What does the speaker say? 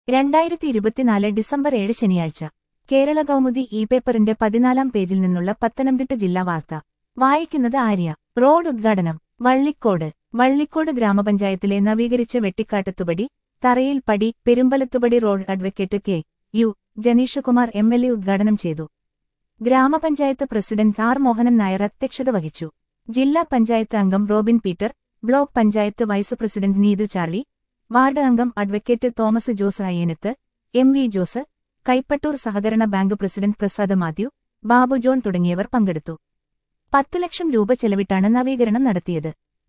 രണ്ടായിരത്തി ഇരുപത്തിനാല് ഡിസംബർ ഏഴ് ശനിയാഴ്ച കേരള കൗമുദി ഇ പേപ്പറിന്റെ പതിനാലാം പേജിൽ നിന്നുള്ള പത്തനംതിട്ട ജില്ലാ വാർത്ത വായിക്കുന്നത് ആര്യ റോഡ് ഉദ്ഘാടനം വള്ളിക്കോട് വള്ളിക്കോട് ഗ്രാമപഞ്ചായത്തിലെ നവീകരിച്ച വെട്ടിക്കാട്ടത്തുപടി തറയിൽ പടി Perumbalathupadi road advocate K U Janeeshkumar M L A ഉദ്ഘാടനം ചെയ്തു ഗ്രാമപഞ്ചായത്ത് പ്രസിഡന്റ് ആർ മോഹനൻ നായർ അധ്യക്ഷത വഹിച്ചു ജില്ലാ പഞ്ചായത്ത് അംഗം Robin Peter block panchayat vice president Neethu Charlie ward അംഗം advocate Thomas Jose Ayyanath M V Jose Kaipattoor സഹകരണ bank president Prasad Mathew Babu John തുടങ്ങിയവർ പങ്കെടുത്തു പത്തു ലക്ഷം രൂപ ചെലവിട്ടാണ് നവീകരണം നടത്തിയത്